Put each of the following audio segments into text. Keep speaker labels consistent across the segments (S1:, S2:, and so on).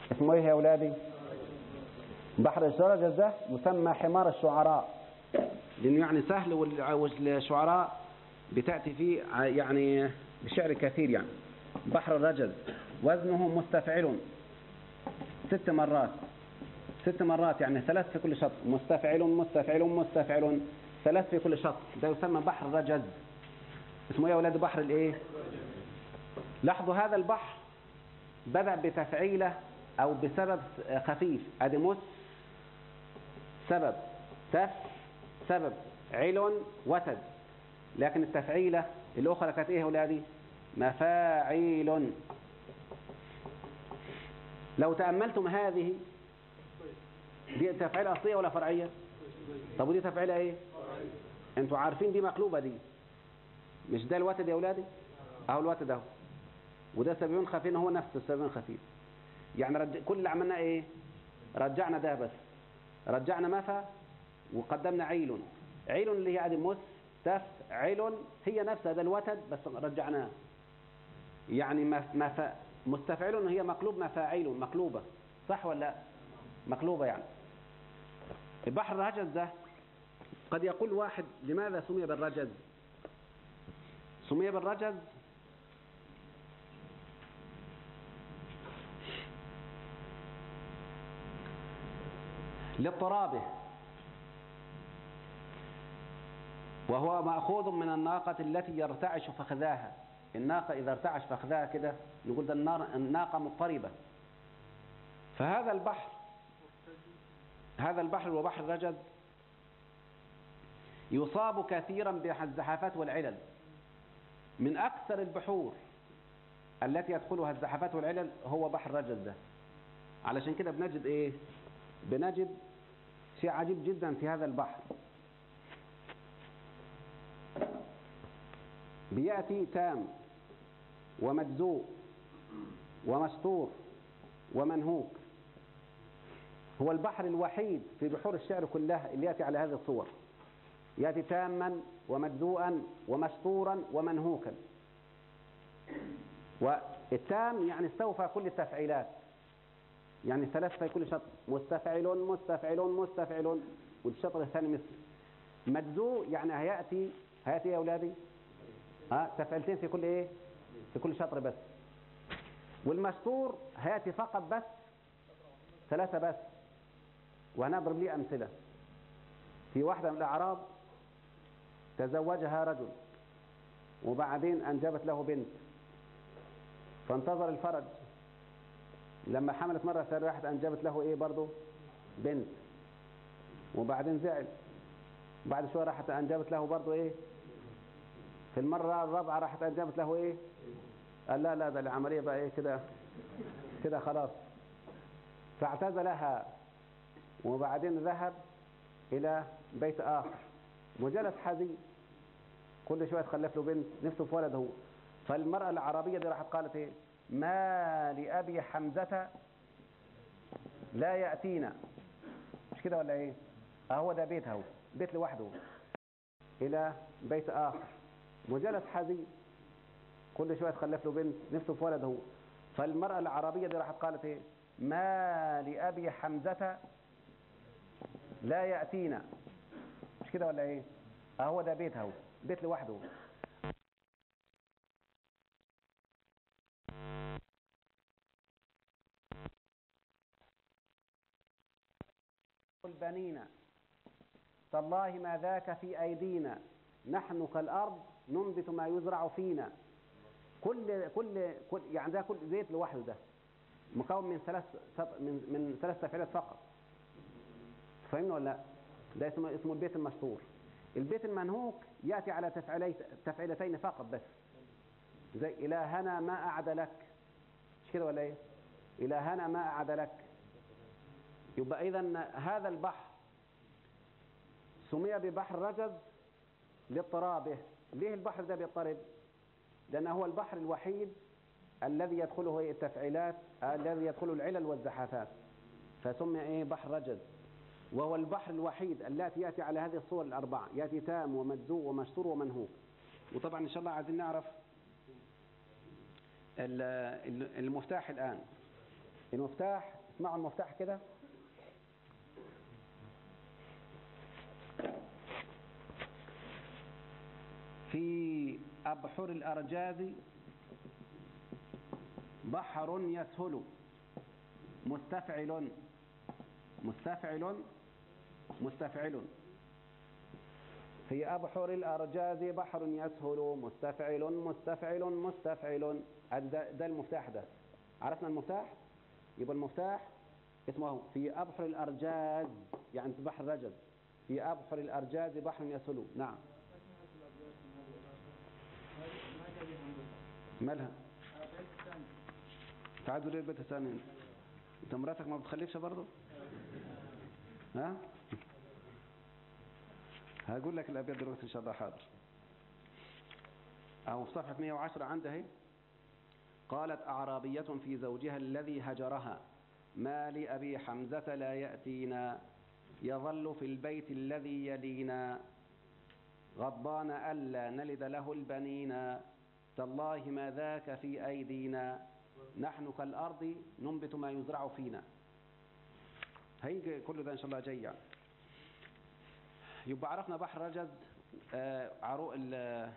S1: اسمه ايه يا اولادي بحر الرجز ده يسمى حمار الشعراء لانه يعني سهل وال- والشعراء بتأتي فيه ع- يعني بشعر كثير يعني بحر الرجز وزنه مستفعل ست مرات ست مرات يعني ثلاث في كل شط مستفعل مستفعل مستفعل ثلاث في كل شط ده يسمى بحر الرجز اسمه ايه يا اولاد بحر الايه لاحظوا هذا البحر بدأ بتفعيله او بسبب خفيف ادي مس سبب تف سبب عل وتد لكن التفعيلة الأخرى كانت إيه يا أولادي مفاعيل لو تأملتم هذه دي تفعيلة أصلية ولا فرعية طب ودي تفعيلة إيه أنتوا عارفين دي مقلوبة دي مش ده الوتد يا أولادي أهو الوتد أهو وده سبيون خفيف هو نفس السبيون خفيف يعني رج... كل اللي عملناه إيه رجعنا ده بس رجعنا مفا وقدمنا عيل عيل اللي هي ادي مس تف عيل هي نفسها ده الوتد بس رجعناه يعني مف... مف... مستفعل هي مقلوب مفاعيل مقلوبة صح ولا لا مقلوبة يعني البحر الرجز ده قد يقول واحد لماذا سمي بالرجز سمي بالرجز لاضطرابه وهو مأخوذ من الناقة التي يرتعش فخذاها الناقة إذا ارتعش فخذاها كده نقول ده النار الناقة مضطربة فهذا البحر هذا البحر وبحر الرجز يصاب كثيرا بالزحافات والعلل من أكثر البحور التي يدخلها الزحافات والعلل هو بحر الرجز ده علشان كده بنجد ايه بنجد شيء عجيب جدا في هذا البحر بيأتي تام ومجزوء ومستور ومنهوك هو البحر الوحيد في بحور الشعر كلها اللي يأتي على هذه الصور يأتي تاما ومجزوءا ومستورا ومنهوكا والتام يعني استوفى كل التفعيلات يعني ثلاث في كل شطر مستفعل مستفعل مستفعل والشطر الثاني مثل مجزوء يعني هيأتي هيأتي يا أولادي ها تفعيلتين في كل إيه في كل شطر بس والمستور هيأتي فقط بس ثلاثة بس وهنضرب لي أمثلة في واحدة من الأعراب تزوجها رجل وبعدين أنجبت له بنت فانتظر الفرج لما حملت مرة ثانية راحت أنجبت له إيه برضه بنت وبعدين زعل بعد شوية راحت أنجبت له برضه إيه في المرة الرابعة راحت أنجبت له إيه قال لا لا ده العملية بقى إيه كده كده خلاص فاعتزلها وبعدين ذهب إلى بيت آخر وجلس حزين كل شوية تخلف له بنت نفسه في ولد هو فالمرأة العربية دي راحت قالت إيه ما لأبي حمزة لا يأتينا مش كده ولا ايه اهو ده بيت هو بيت لوحده الى بيت اخر وجلس حزين كل شويه تخلف له بنت نفسه في ولد هو فالمرأة العربية دي راحت قالت ايه ما لأبي حمزة لا يأتينا مش كده ولا ايه اهو ده بيت هو بيت لوحده البنين تالله ما ذاك في أيدينا نحن كالأرض ننبت ما يزرع فينا كل كل كل يعني ده كل بيت لوحده ده مكون من ثلاث من من ثلاث تفعيلات فقط فاهمنا ولا لا؟ ده اسمه اسمه البيت المشطور البيت المنهوك يأتي على تفعيلي تفعيلتين فقط بس زي إلهنا ما أعد لك مش كده ولا إيه؟ إلهنا ما أعد لك يبقى إذا هذا البحر سمي ببحر رجز لاضطرابه ليه البحر ده بيضطرب لأنه هو البحر الوحيد الذي يدخله التفعيلات الذي يدخله العلل والزحافات فسمي ايه بحر رجز وهو البحر الوحيد الذي يأتي على هذه الصور الأربعة يأتي تام ومجزوء ومشطور ومنهوك وطبعا إن شاء الله عايزين نعرف المفتاح الآن المفتاح اسمعوا المفتاح كده في أبحر الأرجاز بحر يسهل مستفعل مستفعل مستفعل في أبحر الأرجاز بحر يسهل مستفعل مستفعل مستفعل ده, ده المفتاح ده عرفنا المفتاح يبقى المفتاح اسمه في أبحر الأرجاز يعني في بحر رجز في أبحر الأرجاز بحر يسهل نعم مالها تعالوا ليه البيت الثاني انت انت مراتك ما بتخلفش برضه ها هقول لك الابيات دلوقتي ان شاء الله حاضر اهو في صفحه 110 عندها اهي قالت اعرابيه في زوجها الذي هجرها ما لابي حمزه لا ياتينا يظل في البيت الذي يلينا غضبان الا نلد له البنين تالله ما ذاك في ايدينا نحن كالارض ننبت ما يزرع فينا هيجي كل ده ان شاء الله جاي يعني يبقى عرفنا بحر رجز آه عروق ال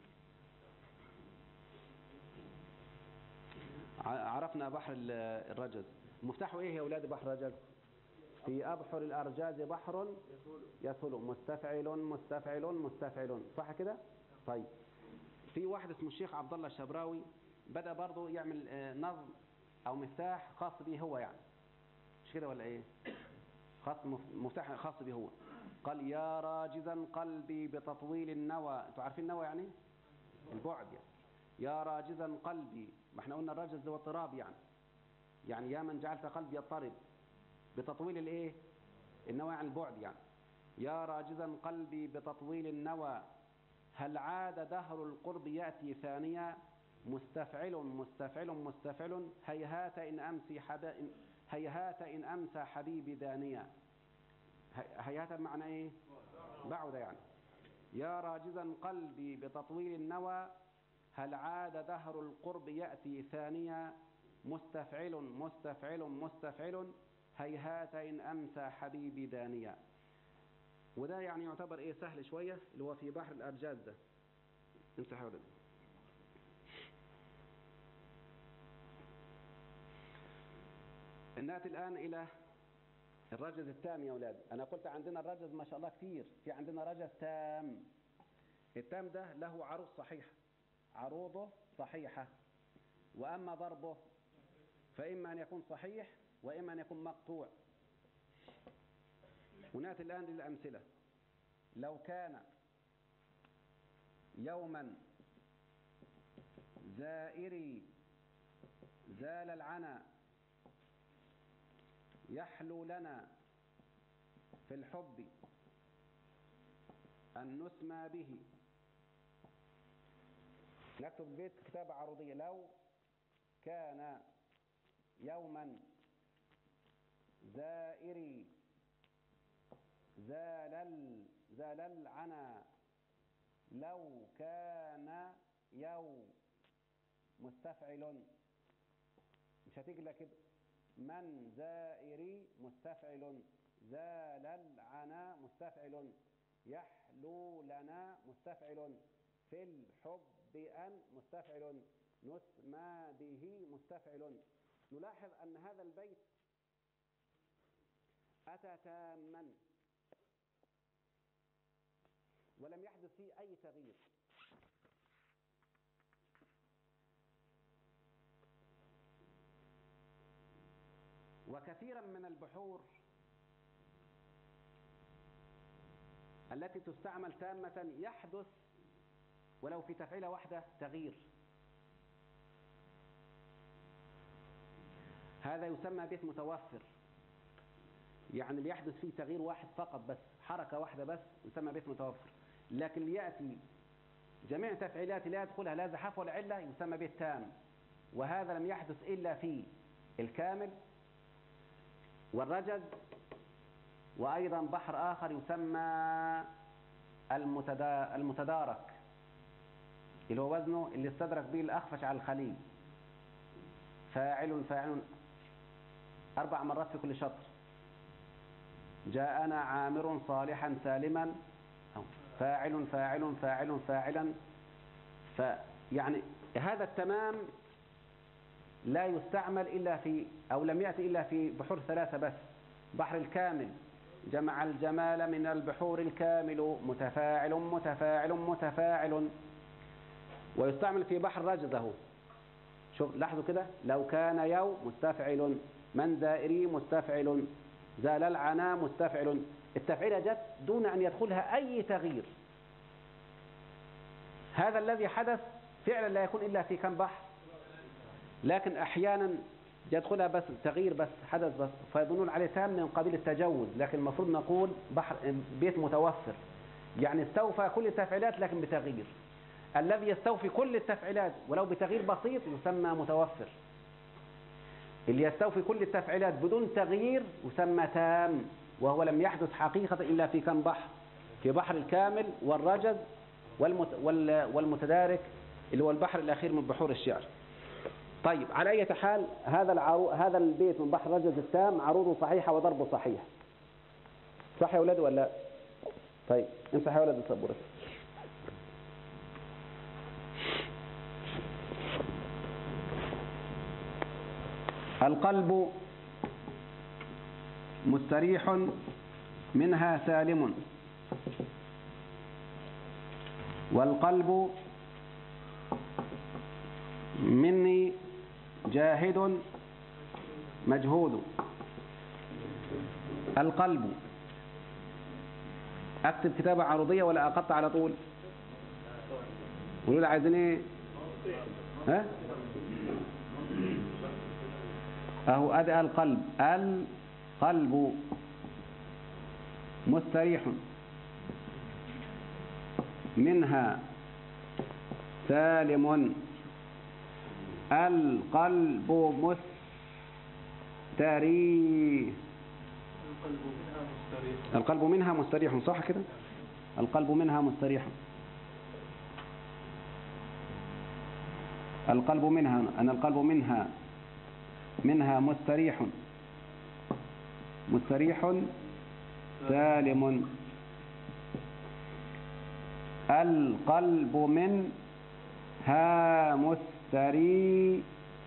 S1: عرفنا بحر الرجز مفتاحه ايه يا اولاد بحر رجز في ابحر الارجاز بحر يسهل مستفعل مستفعل مستفعل صح كده طيب في واحد اسمه الشيخ عبد الله الشبراوي بدا برضه يعمل نظم او مفتاح خاص به هو يعني مش كده ولا ايه خاص مفتاح خاص به هو قال يا راجزا قلبي بتطويل النوى انتوا عارفين النوى يعني البعد يعني يا راجزا قلبي ما احنا قلنا الرجز هو اضطراب يعني يعني يا من جعلت قلبي يضطرب بتطويل الايه النوى يعني البعد يعني يا راجزا قلبي بتطويل النوى هل عاد دهر القرب يأتي ثانيا مستفعل مستفعل مستفعل هيهات إن أمسي حبا هيهات إن أمسى حبيبي دانيا هيهات معنى إيه بعد يعني يا راجزا قلبي بتطويل النوى هل عاد دهر القرب يأتي ثانيا مستفعل مستفعل مستفعل هيهات إن أمسى حبيبي دانيا وده يعني يعتبر ايه سهل شوية اللي هو في بحر الأرجاز ده انت حاول نأتي الآن إلى الرجز التام يا أولاد أنا قلت عندنا الرجز ما شاء الله كثير في عندنا رجز تام التام ده له عروض صحيحة عروضه صحيحة وأما ضربه فإما أن يكون صحيح وإما أن يكون مقطوع ونأتي الآن للأمثلة لو كان يوما زائري زال العنا يحلو لنا في الحب أن نسمى به نكتب بيت كتابة عروضية لو كان يوما زائري زال زال العنا لو كان يو مستفعل مش هتيجي لك كده من زائري مستفعل زال العنا مستفعل يحلو لنا مستفعل في الحب أن مستفعل نسمى به مستفعل نلاحظ أن هذا البيت أتى تاما ولم يحدث فيه أي تغيير وكثيرا من البحور التي تستعمل تامة يحدث ولو في تفعيلة واحدة تغيير هذا يسمى بيت متوفر يعني اللي يحدث فيه تغيير واحد فقط بس حركة واحدة بس يسمى بيت متوفر لكن اللي يأتي جميع تفعيلات لا يدخلها لا زحف ولا علة يسمى بيت تام وهذا لم يحدث إلا في الكامل والرجز وأيضا بحر آخر يسمى المتدا المتدارك اللي هو وزنه اللي استدرك به الأخفش على الخليل فاعل فاعل أربع مرات في كل شطر جاءنا عامر صالحا سالما أو فاعل فاعل فاعل فاعلا فيعني هذا التمام لا يستعمل إلا في أو لم يأتي إلا في بحور ثلاثة بس بحر الكامل جمع الجمال من البحور الكامل متفاعل متفاعل متفاعل ويستعمل في بحر رجزه شوف لاحظوا كده لو كان يو مستفعل من زائري مستفعل زال العنا مستفعل التفعيلة جت دون أن يدخلها أي تغيير هذا الذي حدث فعلا لا يكون إلا في كم بحر لكن أحيانا يدخلها بس تغيير بس حدث بس فيظنون عليه تام من قبيل التجوز لكن المفروض نقول بحر بيت متوفر يعني استوفى كل التفعيلات لكن بتغيير الذي يستوفي كل التفعيلات ولو بتغيير بسيط يسمى متوفر اللي يستوفي كل التفعيلات بدون تغيير يسمى تام وهو لم يحدث حقيقة إلا في كم بحر في بحر الكامل والرجز والمت والمتدارك اللي هو البحر الأخير من بحور الشعر طيب على أي حال هذا العرو... هذا البيت من بحر رجز التام عروضه صحيحة وضربه صحيح صح يا أولاد ولا طيب امسح يا أولاد السبورة القلب مستريح منها سالم والقلب مني جاهد مجهود القلب اكتب كتابة عرضية ولا اقطع على طول قولوا لي عايزين ايه ها اهو ادي القلب القلب مستريح منها سالم القلب مستريح القلب منها مستريح صح كده القلب منها مستريح القلب منها أن القلب منها منها مستريح مستريح سالم القلب منها مستريح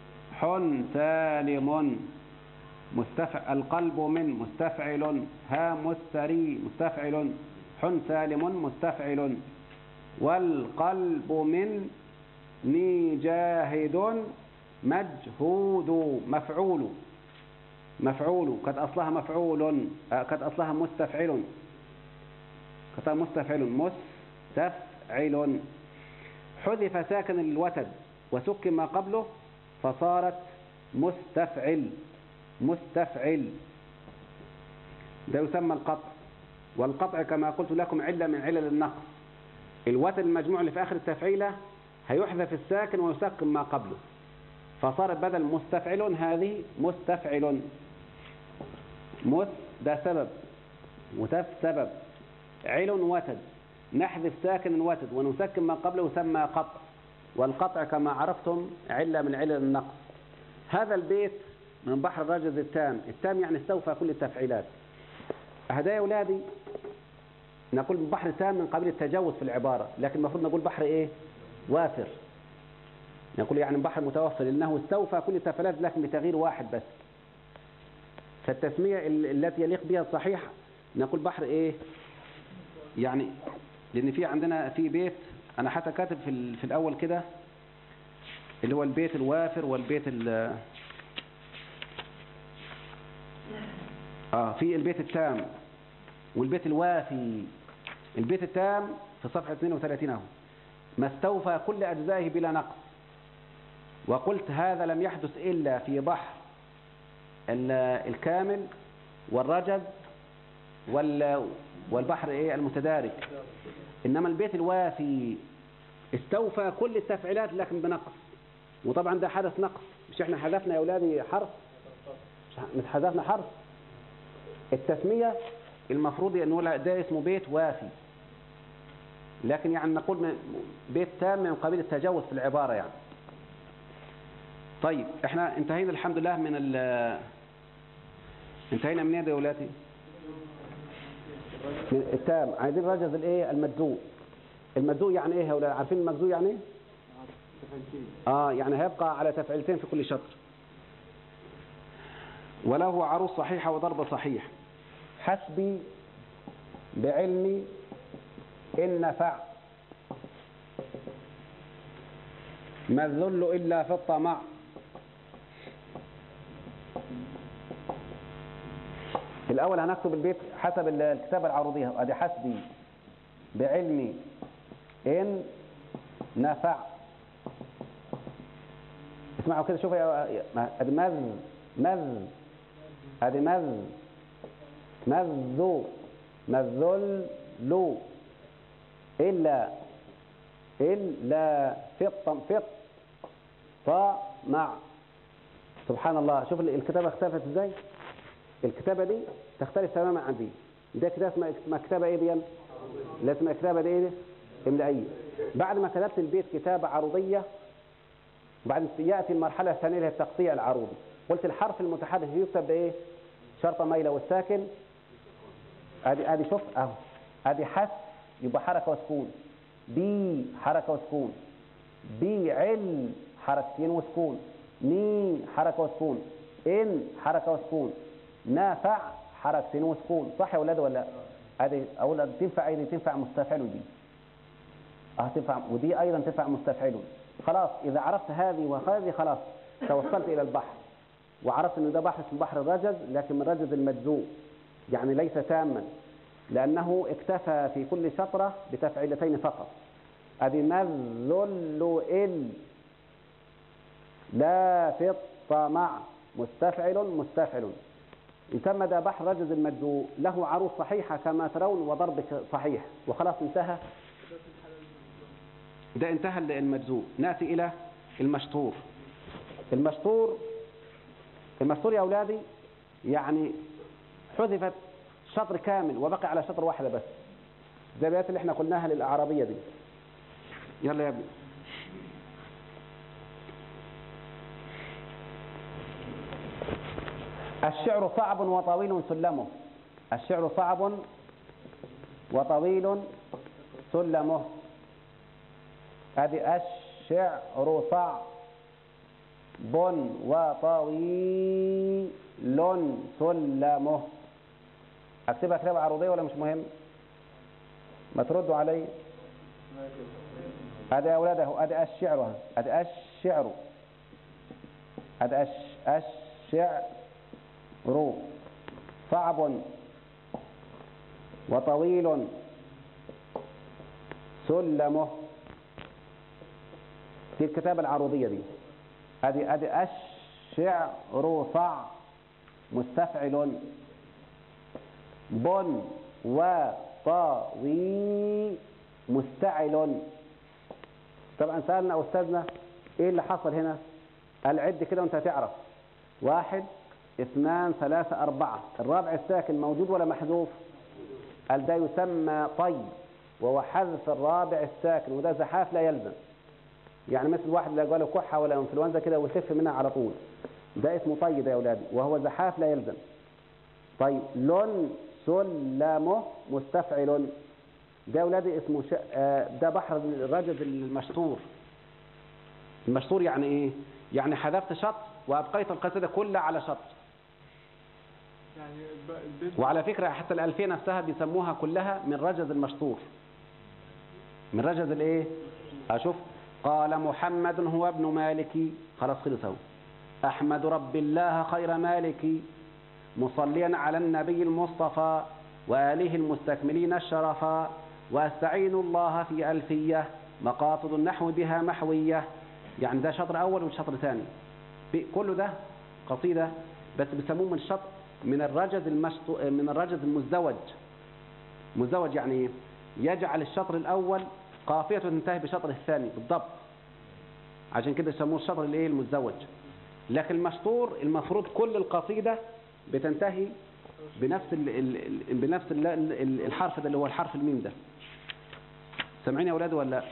S1: سالم مستفع القلب من مستفعل ها مستري مستفعل حن سالم مستفعل والقلب من ني جاهد مجهود مفعول مفعول قد أصلها مفعول قد أصلها مستفعل قد مستفعل مستفعل حذف ساكن الوتد وسكن ما قبله فصارت مستفعل مستفعل ده يسمى القطع والقطع كما قلت لكم علة من علل النقص الوتد المجموع اللي في آخر التفعيلة هيحذف الساكن ويسكن ما قبله فصارت بدل مستفعل هذه مستفعل مس ده سبب وتف سبب عل وتد نحذف ساكن وتد ونسكن ما قبله يسمى قطع والقطع كما عرفتم علة من علل النقص هذا البيت من بحر الرجز التام التام يعني استوفى كل التفعيلات هدايا أولادي نقول بحر تام من قبل التجاوز في العبارة لكن المفروض نقول بحر إيه وافر نقول يعني بحر متوفر لأنه استوفى كل التفعيلات لكن بتغيير واحد بس فالتسمية التي يليق بها الصحيح نقول بحر إيه يعني لأن في عندنا في بيت أنا حتى كاتب في, في الأول كده اللي هو البيت الوافر والبيت ال آه في البيت التام والبيت الوافي البيت التام في صفحة 32 اهو ما استوفى كل أجزائه بلا نقص وقلت هذا لم يحدث إلا في بحر الكامل والرجز والبحر إيه المتدارك إنما البيت الوافي استوفى كل التفعيلات لكن بنقص وطبعا ده حدث نقص مش احنا حذفنا يا أولادي حرف مش حذفنا حرف التسمية المفروض أن نقول ده اسمه بيت وافي لكن يعني نقول بيت تام من قبيل التجاوز في العبارة يعني طيب احنا انتهينا الحمد لله من انتهينا من ايه يا ولادي من التام عايزين رجز الايه المجزوء المجزوء يعني ايه يا ولاد عارفين المجزوء يعني ايه اه يعني هيبقى على تفعيلتين في كل شطر وله عروض صحيحة وضرب صحيح حسبي بعلمي إن نفع ما الذل إلا في الطمع الأول هنكتب البيت حسب الكتابة العروضية أدي حسبي بعلمي إن نفع اسمعوا كده شوفوا يا أدي مذ مذ أدي مذ مذ مذل لو إلا إلا فط فط طمع سبحان الله شوف الكتابة اختلفت ازاي الكتابة دي تختلف تماما عن دي ده كتابة اسمها كتابة ايه دي اللي اسمها كتابة دي ايه دي املائية بعد ما كتبت البيت كتابة عروضية بعد يأتي المرحلة الثانية اللي هي التقطيع العروضي قلت الحرف المتحرك يكتب بايه شرطة ميلة والساكن ادي ادي شوف اهو ادي حس يبقى حركة وسكون بي حركة وسكون بي عل حركتين وسكون مي حركة وسكون ان حركة وسكون نافع حركتين وسكون صح يا ولاد ولا لا ادي اقول تنفع ايه دي تنفع مستفعل ودي اه تنفع ودي ايضا تنفع مستفعل خلاص اذا عرفت هذه وهذه خلاص توصلت الى البحر وعرفت ان ده بحر اسمه بحر الرجز لكن من رجز المجزوء يعني ليس تاما لانه اكتفى في كل شطرة بتفعيلتين فقط ادي مذل ال لا في الطمع مستفعل مستفعل يسمى ده بحر رجز المجزوء له عروض صحيحة كما ترون وضرب صحيح وخلاص انتهى ده انتهى المجزوء نأتي إلى المشطور المشطور المشطور يا أولادي يعني حذفت شطر كامل وبقي على شطر واحدة بس زي البيات اللي احنا قلناها للأعرابية دي يلا يا ابني الشعر صعب وطويل سلمه الشعر صعب وطويل سلمه هذه الشعر صعب وطويل سلمه اكتبها كتابة عروضية ولا مش مهم ما تردوا علي هذا يا اولاد اهو هذا الشعر هذا الشعر هذا الشعر صعب وطويل سلمه في الكتابة العروضية دي هذه هذه الشعر صع مستفعل بن وطوي مستعل طبعا سألنا أستاذنا إيه اللي حصل هنا العد كده وانت هتعرف واحد اثنان ثلاثة أربعة الرابع الساكن موجود ولا محذوف قال ده يسمى طي وهو حذف الرابع الساكن وده زحاف لا يلزم يعني مثل واحد لا جاله كحة ولا انفلونزا كده ويخف منها على طول ده اسمه طي ده يا أولادي وهو زحاف لا يلزم طيب لون سلمه مستفعل ده يا أولادي اسمه ش... ده بحر الرجز المشطور المشطور يعني ايه يعني حذفت شط وابقيت القصيده كلها على شط
S2: يعني البيت
S1: وعلى فكرة حتى الألفية نفسها بيسموها كلها من رجز المشطور من رجز الايه أشوف قال محمد هو ابن مالك خلاص خلص اهو أحمد رب الله خير مالك مصليا على النبي المصطفى وآله المستكملين الشرفا وأستعين الله في ألفية مقاصد النحو بها محوية يعني ده شطر أول وشطر ثاني كله ده قصيدة بس بيسموه من الشطر من الرجز المشطو من الرجز المزدوج مزدوج يعني ايه يجعل الشطر الأول قافية تنتهي بشطر الثاني بالضبط عشان كده يسموه الشطر الايه المزدوج لكن المشطور المفروض كل القصيدة بتنتهي بنفس ال ال بنفس ال ال الحرف ده اللي هو الحرف الميم ده سامعين يا اولاد ولا لا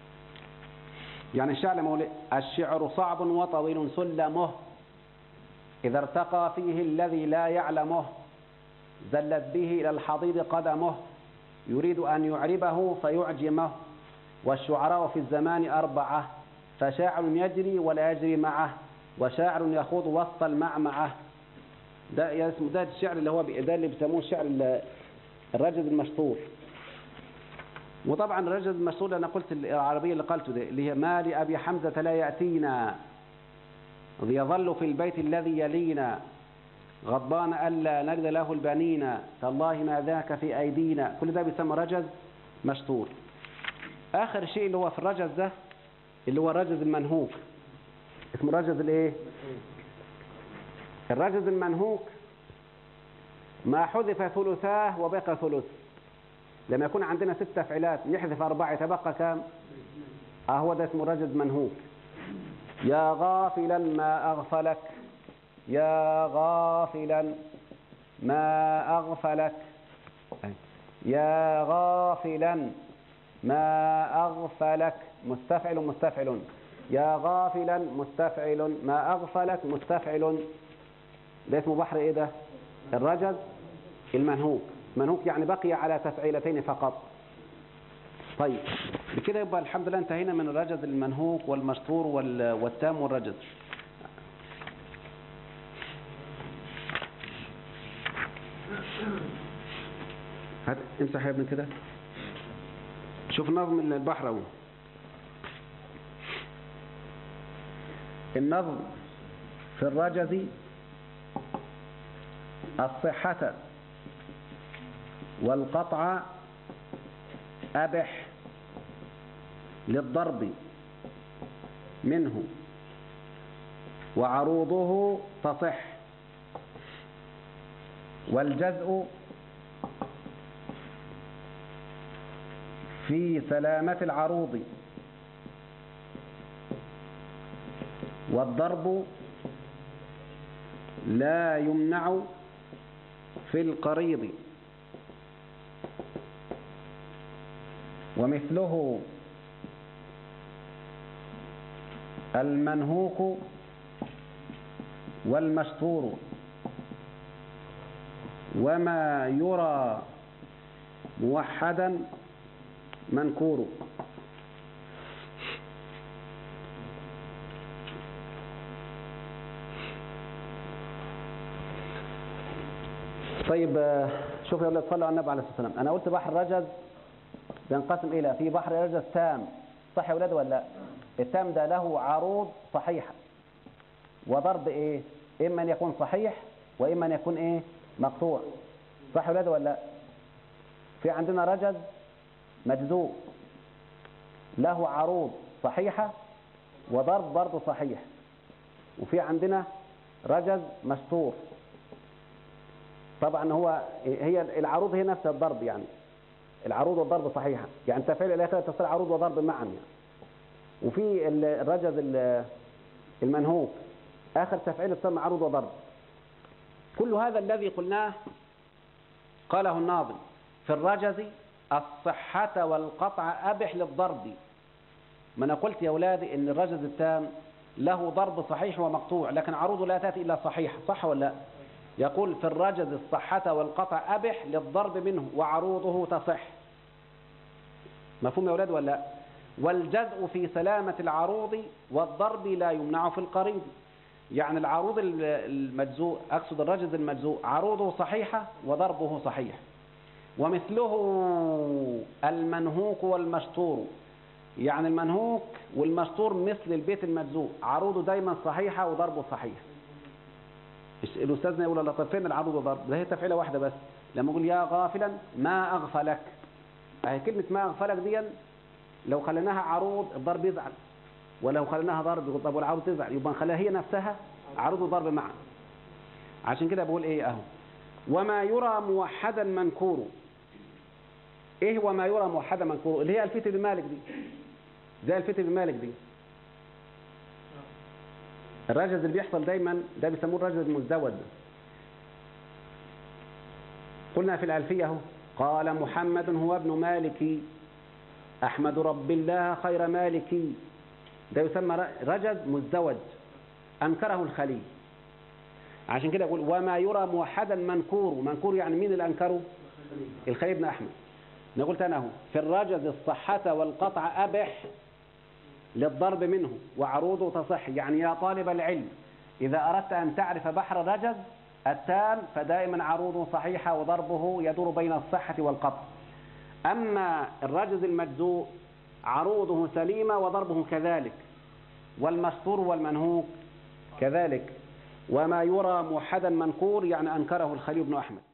S1: يعني الشعر مولي الشعر صعب وطويل سلمه إذا ارتقى فيه الذي لا يعلمه زلت به إلى الحضيض قدمه يريد أن يعربه فيعجمه والشعراء في الزمان أربعة فشاعر يجري ولا يجري معه وشاعر يخوض وسط المعمعة ده اسمه ده الشعر اللي هو بي- ده اللي بيسموه الشعر ال- الرجز المشطور وطبعا الرجز المشطور انا قلت العربيه اللي قلته ده اللي هي ما لابي حمزه لا ياتينا يظل في البيت الذي يلينا غضبان الا نجد له البنين تالله ما ذاك في ايدينا كل ده بيسمى رجز مشطور اخر شيء اللي هو في الرجز ده اللي هو الرجز المنهوك اسمه الرجز الايه الرجز المنهوك ما حذف ثلثاه وبقى ثلث لما يكون عندنا ست تفعيلات نحذف أربعة يتبقى كام آه هو ده اسمه رجز منهوك يا غافلا ما أغفلك يا غافلا ما أغفلك أي. يا غافلا ما أغفلك مستفعل مستفعل يا غافلا مستفعل ما أغفلك مستفعل ده اسمه بحر ايه ده الرجز المنهوك منهوك يعني بقي على تفعيلتين فقط طيب بكده يبقى الحمد لله انتهينا من الرجز المنهوك والمشطور وال- والتام والرجز هات امسح يا ابني كده شوف نظم البحر النظم في الرجز الصحة والقطع أبح للضرب منه وعروضه تصح والجزء في سلامة العروض والضرب لا يمنع في القريض ومثله المنهوك والمشطور وما يرى موحدا منكور طيب آه، شوفوا يا اولاد صلوا على النبي عليه الصلاه والسلام انا قلت بحر رجز بينقسم الى في بحر رجز تام صح يا اولاد ولا لا التام ده له عروض صحيحه وضرب ايه اما ان يكون صحيح واما ان يكون ايه مقطوع صح يا اولاد ولا لا في عندنا رجز مجزوء له عروض صحيحه وضرب برضه صحيح وفي عندنا رجز مستور طبعا هو هي العروض هي نفس الضرب يعني العروض والضرب صحيحة يعني تفعيل الآية تصير عروض وضرب معا يعني وفي ال- الرجز ال- المنهوك آخر تفعيل تسمى عروض وضرب كل هذا الذي قلناه قاله الناظم في الرجز الصحة والقطع أبح للضرب ما أنا قلت يا أولادي إن الرجز التام له ضرب صحيح ومقطوع لكن عروضه لا تأتي إلا صحيحة صح ولا لا يقول في الرجز الصحة والقطع أبح للضرب منه وعروضه تصح مفهوم يا أولاد ولا لا والجزء في سلامة العروض والضرب لا يمنع في القريب يعني العروض ال- المجزوء أقصد الرجز المجزوء عروضه صحيحة وضربه صحيح ومثله المنهوك والمشطور يعني المنهوك والمشطور مثل البيت المجزوء عروضه دايما صحيحة وضربه صحيح الش- الأستاذنا يقول الله طب فين العروض والضرب ده هي تفعيلة واحدة بس لما يقول يا غافلا ما أغفلك أهي كلمة ما أغفلك دي لو خليناها عروض الضرب يزعل ولو خليناها ضرب يقول طب والعروض تزعل يبقى نخليها هي نفسها عروض وضرب معا عشان كده بقول ايه اهو وما يرى موحدا منكور ايه وما يرى موحدا منكور اللي هي الفت بن مالك دي زي الفت بن مالك دي الرجز اللي بيحصل دايما ده بيسموه الرجز المزدوج قلنا في الألفية اهو قال محمد هو ابن مالك أحمد رب الله خير مالك ده يسمى ر- رجز مزدوج أنكره الخليل عشان كده يقول وما يرى موحدا منكور منكور يعني مين اللي أنكره الخليل بن أحمد نقول تاني اهو في الرجز الصحة والقطع أبح للضرب منه وعروضه تصح يعني يا طالب العلم إذا أردت أن تعرف بحر الرجز التام فدائما عروضه صحيحة وضربه يدور بين الصحة والقطع أما الرجز المجزوء عروضه سليمة وضربه كذلك والمستور والمنهوك كذلك وما يرى موحدا منكور يعني أنكره الخليل بن أحمد